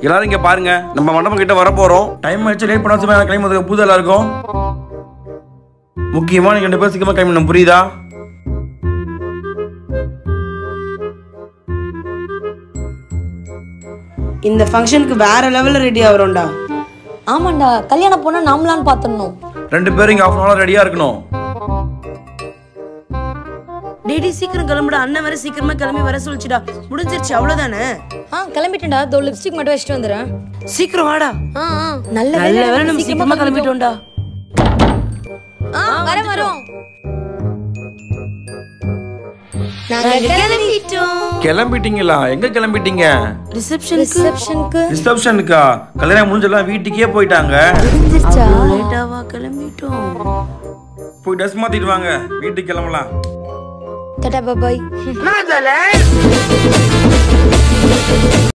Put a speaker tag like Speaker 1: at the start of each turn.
Speaker 1: எல்லாரும் இங்க பாருங்க நம்ம மண்டபம் கிட்ட வர போறோம் டைம் ஆயிடுச்சு லேட் பண்ண வச்சு கிளம்பி பூதெல்லாம் இருக்கும் முக்கியமா நீங்க ரெண்டு பேரும் சீக்கிரமா கிளம்பணும் புரியுதா
Speaker 2: இந்த ஃபங்க்ஷனுக்கு வேற லெவல்ல ரெடி ஆகிறோம்டா
Speaker 3: ஆமாண்டா கல்யாணம் பொண்ணை நாமலான்னு பார்த்துடணும்
Speaker 1: ரெண்டு பேரும் இங்க ஆஃப் அன் ரெடியா இருக்கணும்
Speaker 2: டேடி சீக்கிரம் கிளம்புடா அண்ணன் வேற சீக்கிரமா கிளம்பி வர சொல்லிச்சுடா முடிஞ்சிருச்சு அவ்வளவுதானே
Speaker 3: ஆ கிளம்பிட்டேன்டா தோ லிப்ஸ்டிக் மட்டும் வச்சுட்டு வந்துடுறேன்
Speaker 2: சீக்கிரம் வாடா
Speaker 3: ஆ ஆ நல்ல
Speaker 2: நல்ல
Speaker 3: வேளை
Speaker 2: வேலை நம்ம சீக்கிரமா கிளம்பிட்டோம்டா
Speaker 3: ஆ வர வரோம் நாங்க கிளம்பிட்டோம்
Speaker 1: கிளம்பிட்டீங்களா எங்க கிளம்பிட்டீங்க
Speaker 2: ரிசப்ஷனுக்கு
Speaker 3: ரிசப்ஷனுக்கு
Speaker 1: ரிசப்ஷனுக்கா கல்யாணம் முடிஞ்செல்லாம் வீட்டுக்கே போயிட்டாங்க
Speaker 3: முடிஞ்சிருச்சா
Speaker 2: லேட்டாவா கிளம்பிட்டோம்
Speaker 1: போய் ட்ரெஸ் மாத்திட்டு வாங்க வீட்டுக்கு கிளம்பலாம்
Speaker 3: டாடா பாய்